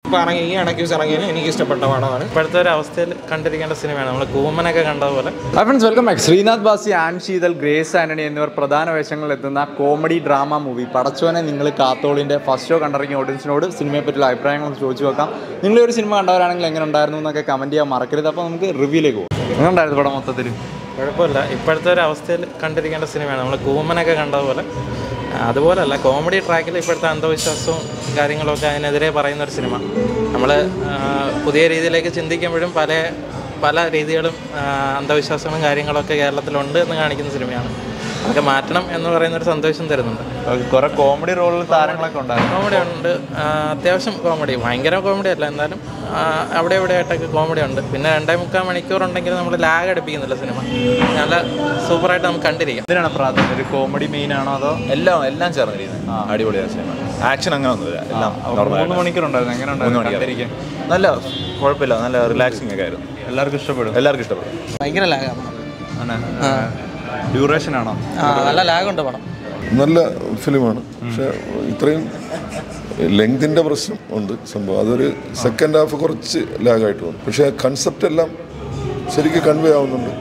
ഇപ്പോൾ ഇറങ്ങി ഈ ഇടയ്ക്ക് വെച്ച് ഇറങ്ങിയാലും എനിക്ക് ഇഷ്ടപ്പെട്ട പടമാണ് ഇപ്പോഴത്തെ ഒരു അവസ്ഥയിൽ കണ്ടിരിക്കേണ്ട സിനിമയാണ് നമ്മൾ കൂമനൊക്കെ കണ്ടതുപോലെ hi friends welcome back Sreenath Bhasi Ann Sheethal Grace Antony എന്നിവർ പ്രധാന വേഷങ്ങളിൽ എത്തുന്ന കോമഡി ഡ്രാമ മൂവി പടച്ചോനെ നിങ്ങൾ കാത്തോളിൻ്റെ ഫസ്റ്റ് ഷോ കണ്ടിറങ്ങിയ ഓഡിയൻസിനോട് സിനിമയെ പറ്റിയുള്ള അഭിപ്രായങ്ങൾ ചോദിച്ചു നോക്കാം നിങ്ങൾ ഈ ഒരു സിനിമ കണ്ടവരാണെങ്കിൽ എങ്ങനെ ഉണ്ടായിരുന്നു എന്നൊക്കെ കമൻറ്റ് ചെയ്യാൻ മറക്കരുത് അപ്പോൾ നമുക്ക് റിവ്യൂലേക്ക് പോകും എങ്ങനെ ഉണ്ടായിരുന്നു പടം മൊത്തത്തിൽ കുഴപ്പമില്ല ഇപ്പോഴത്തെ ഒരു അവസ്ഥയിൽ കണ്ടിരിക്കേണ്ട സിനിമയാണ് നമ്മൾ കൂമനൊക്കെ കണ്ടതുപോലെ അതുപോലല്ല കോമഡി ട്രാക്കിൽ ഇപ്പോഴത്തെ അന്ധവിശ്വാസവും കാര്യങ്ങളൊക്കെ അതിനെതിരെ പറയുന്ന ഒരു സിനിമ നമ്മൾ പുതിയ രീതിയിലേക്ക് ചിന്തിക്കുമ്പോഴും പല പല രീതികളും ആ, അന്ധവിശ്വാസങ്ങളും കാര്യങ്ങളൊക്കെ കേരളത്തിലുണ്ട് എന്ന് കാണിക്കുന്ന സിനിമയാണ് അതൊക്കെ മാറ്റണം എന്ന് പറയുന്ന ഒരു സന്തോഷം തരുന്നുണ്ട് കുറെ കോമഡി റോളിൽ താരങ്ങളൊക്കെ ഉണ്ടായിരുന്നു കോമഡി ഉണ്ട് ആ, അത്യാവശ്യം കോമഡി ഭയങ്കര കോമഡി അല്ല എന്നാലും ആ, അവിടെ ഇവിടെ ആയിട്ടൊക്കെ കോമഡി ഉണ്ട് പിന്നെ രണ്ടേ മുക്കാൽ മണിക്കൂർ ഉണ്ടെങ്കിൽ നമ്മൾ ലാഗ് അടുപ്പിക്കുന്നില്ല സിനിമ നല്ല സൂപ്പറായിട്ട് നമുക്ക് കണ്ടിരിക്കാം ഇതിനാണ് പ്രാധാന്യം ഒരു കോമഡി മെയിൻ ആണോ അതോ എല്ലാം എല്ലാം ചേർന്നിരിക്കുന്നത് അടിപൊളിയാണ് സിനിമ ആക്ഷൻ അങ്ങനെ ഒന്നുമില്ല എല്ലാം മൂന്ന് നോർമൽ മണിക്കൂർ ഉണ്ടായിരുന്നു എങ്ങനെ ഉണ്ടായിരുന്നു കണ്ടിരിക്കാൻ നല്ല കുഴപ്പമില്ല നല്ല റിലാക്സിങ് ഒക്കെ ആയിരുന്നു എല്ലാവർക്കും ഇഷ്ടപ്പെടും എല്ലാവർക്കും ഇഷ്ടപ്പെടും ഭയങ്കര ലാഗാണ് ഡ്യൂറേഷൻ ആണോ നല്ല ലാഗുണ്ട് പടം നല്ല ഫിലിമാണ് പക്ഷെ ഇത്രയും ലെങ്തിൻ്റെ പ്രശ്നം ഉണ്ട് സംഭവം അതൊരു സെക്കൻഡ് ഹാഫ് കുറച്ച് ലാഗായിട്ട് വന്നു പക്ഷേ കൺസെപ്റ്റ് എല്ലാം ശരിക്കും കൺവേ ആവുന്നുണ്ട്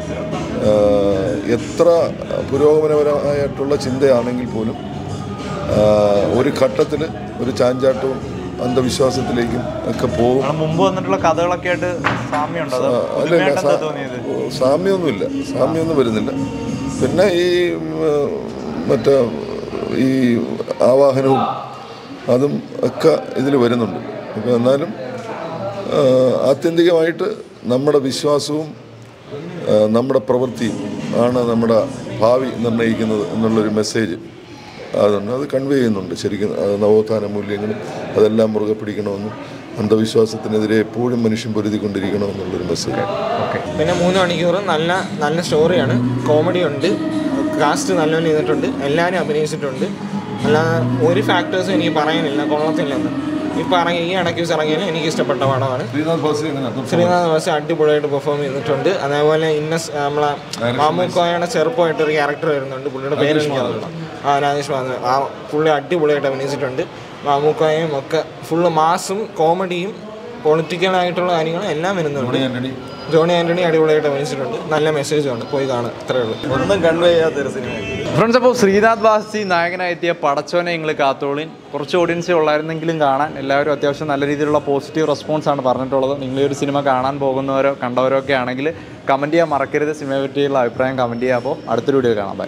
ആഹ് എത്ര പുരോഗമനപരമായിട്ടുള്ള ചിന്തയാണെങ്കിൽ പോലും ആഹ് ഒരു ഘട്ടത്തിൽ ഒരു ചാഞ്ചാട്ടവും അന്ധവിശ്വാസത്തിലേക്കും ഒക്കെ പോകും നമ്മള് മുമ്പ് വന്നിട്ടുള്ള കഥകളൊക്കെ ആയിട്ട് സാമ്യമുണ്ടോ അതോ അല്ലല്ല പുതുമയായിട്ട് എന്താ സാ- തോന്നിയത് സാമ്യമൊന്നുമില്ല സാമ്യമൊന്നും വരുന്നില്ല പിന്നെ ഈ ഉം, മറ്റേ ഈ ആവാഹനവും അതും ഒക്കെ ഇതിൽ വരുന്നുണ്ട് അപ്പോൾ എന്നാലും ആ, ആത്യന്തികമായിട്ട് നമ്മുടെ വിശ്വാസവും ആ, നമ്മുടെ പ്രവൃത്തിയും ആണ് നമ്മുടെ ഭാവി നിർണ്ണയിക്കുന്നത് എന്നുള്ളൊരു മെസ്സേജ് അതുണ്ട് അത് കൺവേ ചെയ്യുന്നുണ്ട് ശരിക്കും ആ, നവോത്ഥാന മൂല്യങ്ങളും അതെല്ലാം മുറുകെ പിടിക്കണമെന്നും അന്ധവിശ്വാസത്തിനെതിരെ എപ്പോഴും മനുഷ്യൻ പൊരുതിക്കൊണ്ടിരിക്കണമെന്നുള്ളൊരു മെസ്സേജ് പിന്നെ മൂന്ന് മണിക്കൂർ നല്ല നല്ല സ്റ്റോറിയാണ് കോമഡി ഉണ്ട് കാസ്റ്റ് നല്ലോണം ചെയ്തിട്ടുണ്ട് എല്ലാവരും അഭിനയിച്ചിട്ടുണ്ട് അല്ലാതെ ഒരു ഫാക്ടേഴ്സും എനിക്ക് പറയാനില്ല കൊള്ളത്തില്ലെന്ന് ഇപ്പോൾ ഇറങ്ങി ഈ ഇടയ്ക്ക് വെച്ച് ഇറങ്ങിയാലും എനിക്ക് ഇഷ്ടപ്പെട്ട പടമാണ് ശ്രീനാഥ് ബാസി എങ്ങനെയാണ് ശ്രീനാഥ് വാസി അടിപൊളിയായിട്ട് പെർഫോം ചെയ്തിട്ടുണ്ട് അതേപോലെ ഇന്നസ് നമ്മളെ മാമുക്കോയുടെ ചെറുപ്പമായിട്ട് ഒരു ക്യാരക്ടർ വരുന്നുണ്ട് പുള്ളിയുടെ പേര് എനിക്ക് അറിയില്ല ആ രാജേഷ് മാധവൻ ആ പുള്ളി അടിപൊളിയായിട്ട് അഭിനയിച്ചിട്ടുണ്ട് മാമുക്കോയും ഒക്കെ ഫുള്ള് മാസും കോമഡിയും പൊളിറ്റിക്കലായിട്ടുള്ള കാര്യങ്ങളും എല്ലാം വരുന്നുണ്ട് ജോണി ആൻ്റണി അടിപൊളിയായിട്ട് അഭിനയിച്ചിട്ടുണ്ട് നല്ല മെസ്സേജുണ്ട് പോയി കാണുക അത്രേ ഉള്ളൂ ഒന്നും കൺവേ ചെയ്യാത്തൊരു സിനിമ ഫ്രണ്ട്സ് അപ്പോൾ ശ്രീനാഥ് ബാസി നായകനായി എത്തിയ പടച്ചോനെ നിങ്ങൾ കാത്തോളിൻ കുറച്ച് ഓഡിയൻസേ ഉള്ളായിരുന്നെങ്കിലും കാണാൻ എല്ലാവരും അത്യാവശ്യം നല്ല രീതിയിലുള്ള പോസിറ്റീവ് റെസ്പോൺസ് ആണ് പറഞ്ഞിട്ടുള്ളത് നിങ്ങൾ ഈ ഒരു സിനിമ കാണാൻ പോകുന്നവരോ കണ്ടവരോ ഒക്കെ ആണെങ്കിൽ കമൻറ്റ് ചെയ്യാൻ മറക്കരുത് സിനിമയെ പറ്റിയുള്ള അഭിപ്രായം കമൻറ്റ് ചെയ്യുക അപ്പോൾ അടുത്തൊരു വീഡിയോ കാണാം ബൈ